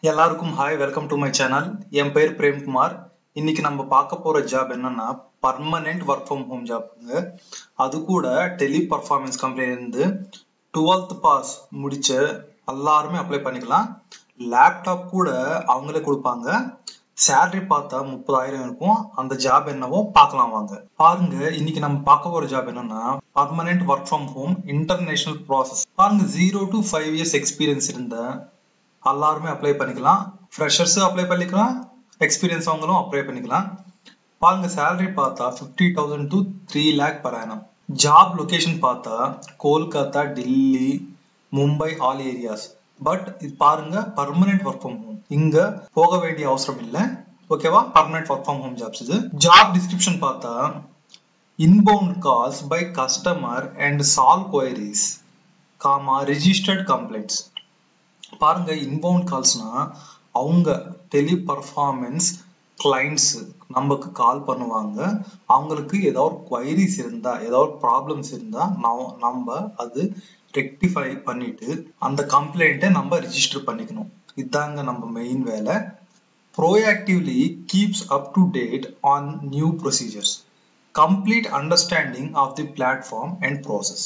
எல்லாருக்கும் hi welcome to my channel என் பேர் பிரேம்குமார் இன்னைக்கு நம்ம பார்க்க போற ஜாப் என்னன்னா பர்மனெண்ட் ஒர்க் ஃப்ரம் ஹோம் ஜாப்ங்க அது கூட டெலி பர்ஃபார்மன்ஸ் கம்பெனில இருந்து டுவெல்த் பாஸ் முடிச்ச எல்லாருமே அப்ளை பண்ணிக்கலாம் லேப்டாப் கூட அவங்களே கொடுப்பாங்க சேலரி பார்த்தா முப்பதாயிரம் இருக்கும் அந்த ஜாப் என்னவோ பார்க்கலாம் வாங்க பாருங்க இன்னைக்கு நம்ம பார்க்க போற ஜாப் என்னன்னா permanent work from home international process பாருங்க zero to five years experience இருந்த எல்லாருமே அப்ளை பண்ணிக்கலாம் ஃப்ரெஷர்ஸ் அப்ளை பண்ணிக்கலாம் எக்ஸ்பீரியன்ஸ் அவங்களும் அப்ளை பண்ணிக்கலாம் பாருங்க சேலரி பார்த்தா fifty thousand to three lakh per annum job location பார்த்தா Kolkata Delhi Mumbai all areas but இது பாருங்க பர்மனெண்ட் ஒர்க் ஃப்ரம் ஹோம் இங்க போக வேண்டிய அவசரம் இல்ல ஓகேவா permanent work from home jobs இது ஜாப் டிஸ்கிரிப்ஷன் பார்த்தா inbound calls by customer and solve queries comma registered complaints பாருங்க இன்பவுண்ட் கால்ஸ்னா அவங்க டெலி பர்ஃபார்மன்ஸ் கிளைண்ட்ஸ் நமக்கு கால் பண்ணுவாங்க அவங்களுக்கு ஏதாவது குவைரிஸ் இருந்தா ஏதாவது ப்ராப்ளம்ஸ் இருந்தா நம்ம அது ரெக்டிஃபை பண்ணிட்டு அந்த கம்ப்ளைண்ட்டை நம்ம ரிஜிஸ்டர் பண்ணிக்கணும் இதாங்க நம்ம மெயின் வேலை proactively keeps up to date on new procedures complete understanding of the platform and process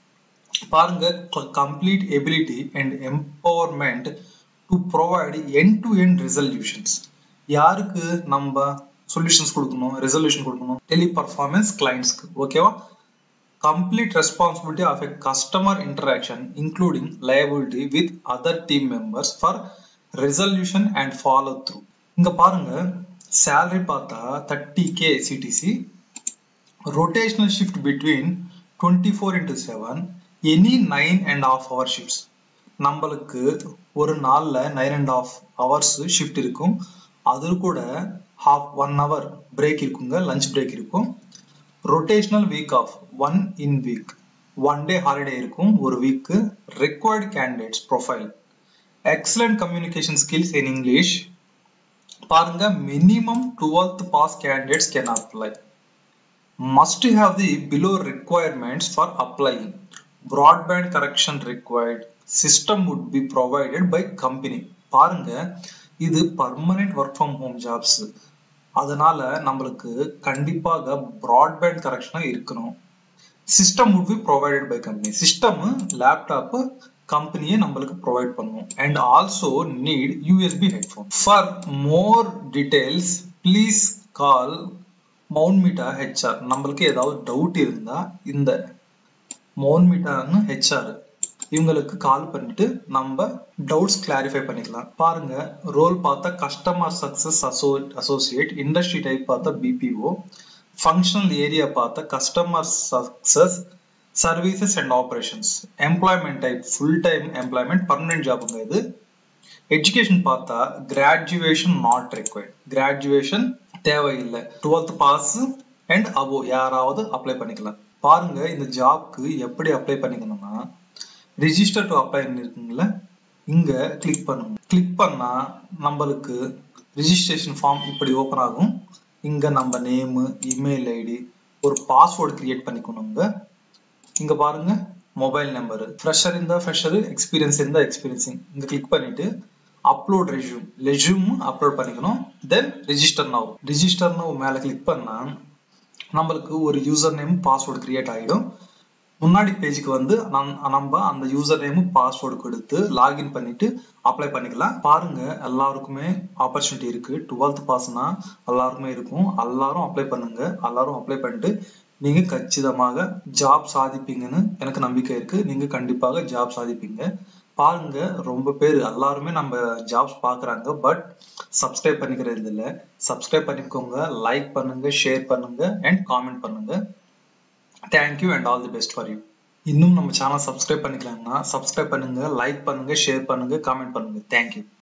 பாருங்க complete ability and empowerment to provide end to end resolutions யாருக்கு நம்ம சொல்யூஷன்ஸ் கொடுக்கணும் ரெசல்யூஷன் கொடுக்கணும் டெலி பர்ஃபார்மன்ஸ் கிளைண்ட்ஸ்க்கு ஓகேவா complete responsibility of a customer interaction including liability with other team members for resolution and follow through இங்க பாருங்க salary பார்த்தா thirty K CTC rotational shift between twenty four into seven any nine and half hour shifts நம்மளுக்கு ஒரு நாள்ல nine and half hours shift இருக்கும் அது கூட half one hour break இருக்குங்க லஞ்ச் பிரேக் இருக்கும் rotational week off one in week one day holiday இருக்கும் ஒரு வீக்கு required candidates profile excellent communication skills in English பாருங்க minimum twelfth pass candidates can apply must have the below requirements for applying broadband correction required system would be provided by company பாருங்க இது permanent work from home jobs அதனால நம்மளுக்கு கண்டிப்பாக broadband கரெக்ஷனா இருக்கணும் system would be provided by company system laptop கம்பெனியே நம்மளுக்கு provide பண்ணும் and also need USB headphone for more details please call மவுன்மீட்டா ஹெச்ஆர் நம்மளுக்கு ஏதாவது டவுட் இருந்தா இந்த மவுன்மீட்டான்னு ஹெச்ஆர் இவங்களுக்கு கால் பண்ணிட்டு நம்ம டவுட்ஸ் கிளாரிஃபை பண்ணிக்கலாம் பாருங்க ரோல் பார்த்தா கஸ்டமர் சக்சஸ் அசோ அசோசியேட் இண்டஸ்ட்ரி டைப் பார்த்தா பிபிஓ ஃபங்க்ஷனல் ஏரியா பார்த்தா customer success services and operations employment type full time employment permanent ஜாபுங்க இது எஜுகேஷன் பார்த்தா கிராஜுவேஷன் நாட் ரெக்வயர்ட் கிராஜுவேஷன் தேவையில்லை டுவெல்த் பாஸ் அண்ட் அபோ யாராவது அப்ளை பண்ணிக்கலாம் பாருங்க இந்த ஜாப்க்கு எப்படி அப்ளை பண்ணிக்கணும்னா ரிஜிஸ்டர் டு அப்ளை இருக்குங்கள இங்க கிளிக் பண்ணுங்க கிளிக் பண்ணா நம்மளுக்கு ரிஜிஸ்ட்ரேஷன் ஃபார்ம் இப்படி ஓப்பன் ஆகும் இங்க நம்ம நேமு இமெயில் ஐடி ஒரு பாஸ்வேர்டு கிரியேட் பண்ணிக்கணுங்க இங்க பாருங்க மொபைல் நம்பர் ஃப்ரெஷர் இருந்தா ஃப்ரெஷர் எக்ஸ்பீரியன்ஸ் இருந்தா எக்ஸ்பீரியன்ஸிங் இங்க கிளிக் பண்ணிட்டு அப்லோட் ரெజ్யூம் ரெజ్யூம் அப்லோட் பண்ணிக்கணும் then register now register now மேல கிளிக் பண்ணா நம்மளுக்கு ஒரு யூசர் நேம் பாஸ்வேர்டு கிரியேட் ஆகிடும் முன்னாடி பேஜுக்கு வந்து நம்ம அந்த யூசர் நேம் பாஸ்வேர்டு கொடுத்து லாகின் பண்ணிட்டு அப்ளை பண்ணிக்கலாம் பாருங்க எல்லாருக்குமே ஆப்பர்ச்சுனிட்டி இருக்கு டுவெல்த் பாஸ்னா எல்லாருக்குமே இருக்கும் எல்லாரும் அப்ளை பண்ணுங்க எல்லாரும் அப்ளை பண்ணிட்டு நீங்க கச்சிதமாக ஜாப் சாதிப்பீங்கன்னு எனக்கு நம்பிக்கை இருக்கு நீங்க கண்டிப்பாக ஜாப் சாதிப்பீங்க பாருங்க ரொம்ப பேர் எல்லாருமே நம்ம ஜாப்ஸ் பாக்குறாங்க பட் சப்ஸ்கிரைப் பண்ணிக்கிறது இல்ல சப்ஸ்கிரைப் பண்ணிக்கோங்க லைக் பண்ணுங்க ஷேர் பண்ணுங்க அண்ட் காமெண்ட் பண்ணுங்க thank you and all the best for you இன்னும் நம்ம சேனல் சப்ஸ்கிரைப் பண்ணிக்கலாம்னா சப்ஸ்கிரைப் பண்ணுங்க லைக் பண்ணுங்க ஷேர் பண்ணுங்க காமெண்ட் பண்ணுங்க தேங்க்யூ